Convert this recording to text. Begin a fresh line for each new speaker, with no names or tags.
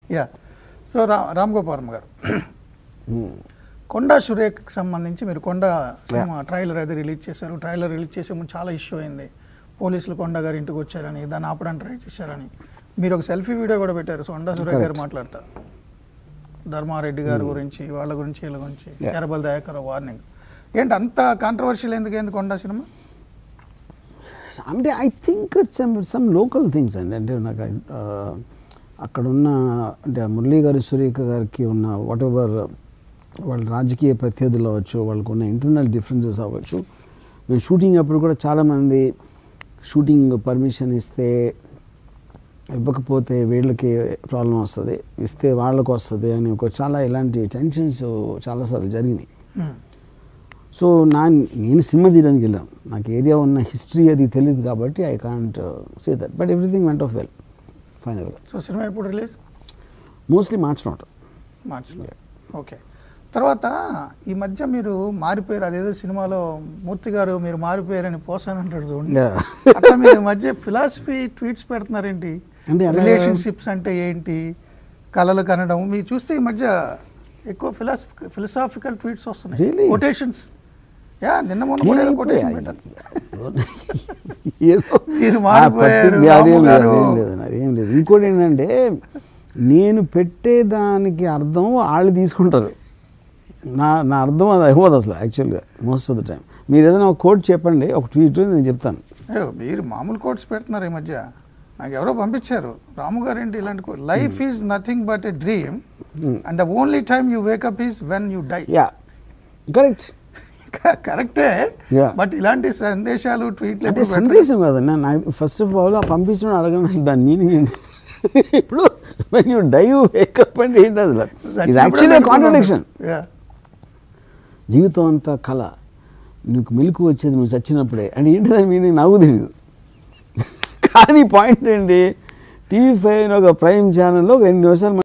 Yeah so రా రామ్ గోపాల్ వర్మ గారు కొండా సురేఖకి సంబంధించి మీరు కొండ సినిమా ట్రైలర్ అయితే రిలీజ్ చేశారు ట్రైలర్ రిలీజ్ చేసే ముందు చాలా ఇష్యూ అయింది పోలీసులు కొండ గారి ఇంటికి వచ్చారని దాన్ని ఆపడానికి ట్రై చేశారని మీరు ఒక సెల్ఫీ వీడియో కూడా పెట్టారు సో కొండా సురేఖ గారు మాట్లాడతారు ధర్మారెడ్డి గారి గురించి వాళ్ళ గురించి వీళ్ళ గురించి
Yeah.
ఎర్రబల్ దయాకర్ వార్నింగ్ ఏంటి అంత కాంట్రవర్షియల్ ఎందుకు ఏంది కొండ సినిమా
అంటే I think it's some local things అండి అంటే నాకు ఆ, అక్కడ ఉన్న అంటే మురళీ గారి సురేఖ గారికి ఉన్న వాట్ ఎవర్ వాళ్ళ రాజకీయ ప్రత్యర్థులు అవ్వచ్చు వాళ్ళకు ఉన్న ఇంటర్నల్ డిఫరెన్సెస్ అవ్వచ్చు మేము షూటింగ్ అప్పుడు కూడా చాలామంది షూటింగ్ పర్మిషన్ ఇస్తే ఇవ్వకపోతే వీళ్ళకి ప్రాబ్లం వస్తుంది ఇస్తే వాళ్ళకు వస్తుంది అని ఒక చాలా ఇలాంటి టెన్షన్స్ చాలాసార్లు జరిగినాయి
Hmm.
సో నా నేను సినిమా తీయడానికి వెళ్ళాను నాకు ఏరియా ఉన్న హిస్టరీ అది తెలియదు కాబట్టి I can't say that but everything went off well ఫైనల్గా
సో సినిమా ఎప్పుడు రిలీజ్
మోస్ట్లీ మార్చినట్టు
మార్చిలో ఓకే తర్వాత ఈ మధ్య మీరు మారిపోయారు అదేదో సినిమాలో మూర్తి గారు మీరు మారిపోయారని పోసాను అంటాడు చూడండి అట్లా మీరు ఈ మధ్య ఫిలాసఫీ ట్వీట్స్ పెడుతున్నారేంటి
అంటే ఎలా-
రిలేషన్షిప్స్ అంటే ఏంటి కళలు కనడం మీరు చూస్తే ఈ మధ్య ఎక్కువ ఫిలాసఫి ఫిలసాఫికల్ ట్వీట్స్ వస్తున్నాయి
Really?
కొటేషన్స్ యా నిన్న మొన్న కూడా ఏదో కొటేషన్ పెట్టారు
ఏదో
మీరు
ఆ
మారిపోయారు,
పత్తి- అదేం
రాము
లేదు,
గారు.
అదేం లేదు, అదేం లేదు ఇంకోటి ఏంటంటే నేను పెట్టేదానికి అర్థం వాళ్ళు తీసుకుంటారు నా నా అర్థం అది అయిపోదు అసలు యాక్చువల్గా మోస్ట్ ఆఫ్ ద టైం మీరు ఏదైనా ఒక కోడ్ చెప్పండి ఒక ట్వీట్ నేను చెప్తాను
అయ్యో మీరు మామూలు కోట్స్ పెడుతున్నారు ఈ మధ్య నాకు ఎవరో పంపించారు రాము గారు ఏంటి ఇలాంటి life is nothing but a dream and the only time you wake up is when you die
yeah correct
కరెక్టే
Yeah.
బట్ ఇలాంటి సందేశాలు ట్వీట్లు
అంటే
ఎప్పుడు పెట్టరు.
సందేశం కదన్నా నా ఫస్ట్ ఆఫ్ ఆల్ ఆ పంపించడం అడగను దాని మీనింగ్ ఏంటి ఇప్పుడు when you die you wake up అంటే ఏంటి అసలు ఇది
చచ్చినప్పుడు
యాక్చువల్లీ
అనుకున్నాను.
Contradiction
Yeah.
జీవితం అంతా కళ నీకు మెలకు వచ్చేది నువ్వు చచ్చినప్పుడే అంటే ఏంటి దాని మీనింగ్ నాకు తెలియదు కానీ పాయింట్ ఏంటి టీవీ ఫైవ్ ఒక ప్రైమ్ ఛానల్లో ఒక రెండు నిమిషాలు